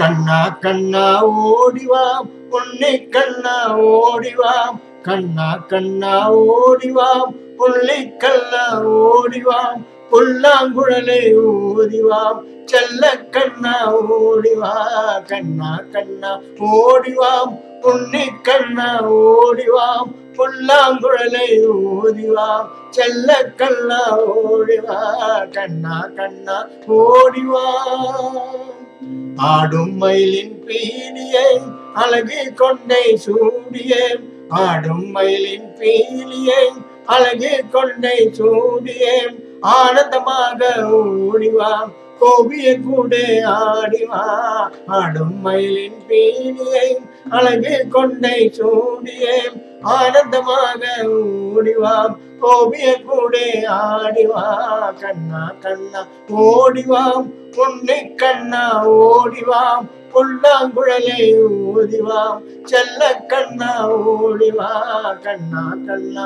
கண்ணா கண்ணா ஓடிவாம் பொன்னி கண்ணா ஓடிவாம் கண்ணா கண்ணா ஓடிவாம் புள்ளி கண்ணா ஓடிவாம் புல்லாங்குழலை ஊதிவாம் செல்ல கண்ணா ஓடிவா கண்ணா கண்ணா ஓடிவாம் புண்ணி கண்ணா ஓடிவாம் புல்லாங்குழலை ஊதிவாம் செல்ல கண்ணா ஓடிவா கண்ணா கண்ணா ஓடிவாம் ஆடும் மயிலின் பீலியை அழகு கொண்டை சூடியே ஆடும் மயிலின் பீலியை அழகு கொண்டை சூடியே ஆனந்தமாக ஓடிவாம் கோபிய கூட ஆடிவா ஆடும் மயிலின் பீலியை அழகு கொண்டை சூடியே ஆனந்தமாக ஓடிவாம் கோபிய கூட ஆடிவா கண்ணா கண்ணா ஓடிவாம் பொன்னி கண்ணா ஓடிவாம் புல்லாங்குழலை ஊதிவாம் செல்ல கண்ணா ஓடிவா கண்ணா கண்ணா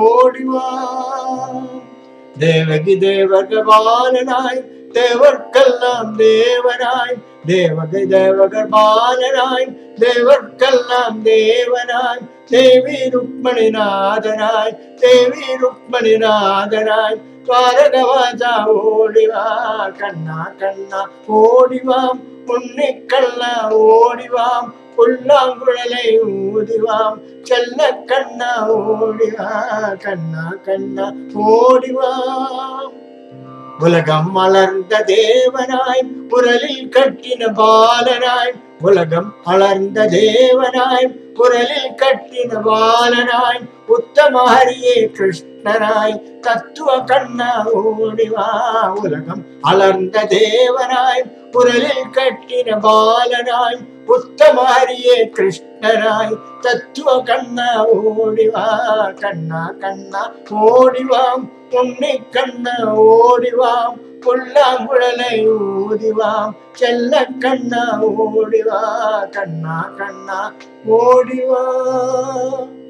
ஓடிவாம் தேவகி தேவக பாலனாய் தேவர்க்கெல்லாம் தேவனாய் தேவகி தேவகர் பாலனாய் தேவர்க்கெல்லாம் தேவனாய் தேவி ருக்மணி நாதனாய் தேவி ருக்மணி நாதனாய் துவாரகவாஜா ஓடிவா கண்ணா கண்ணா ஓடிவாம் புண்ணி கண்ணா ஓடிவாம் புல்லாங்குழலை ஊதிவாம் செல்ல கண்ணா ஓடிவா கண்ணா கண்ணா ஓடிவாம் உலகம் மலர்ந்த தேவனாய் குரலில் கட்டின பாலனாய் உலகம் மலர்ந்த தேவனாய் குரலில் கட்டின பாலனாய் உத்தம ஹரியே கிருஷ்ணனாய் தத்துவ கண்ணா ஓடிவா உலகம் அலர்ந்த தேவனாய் குரலில் கட்டின பாலனாய் உத்தம ஹரியே கிருஷ்ணனாய் தத்துவ கண்ணா ஓடிவா கண்ணா கண்ணா ஓடிவாம் பொன்னி கண்ணா ஓடிவாம் புல்லாங்குழலை ஊதிவாம் செல்ல கண்ணா ஓடிவா கண்ணா கண்ணா ஓடிவா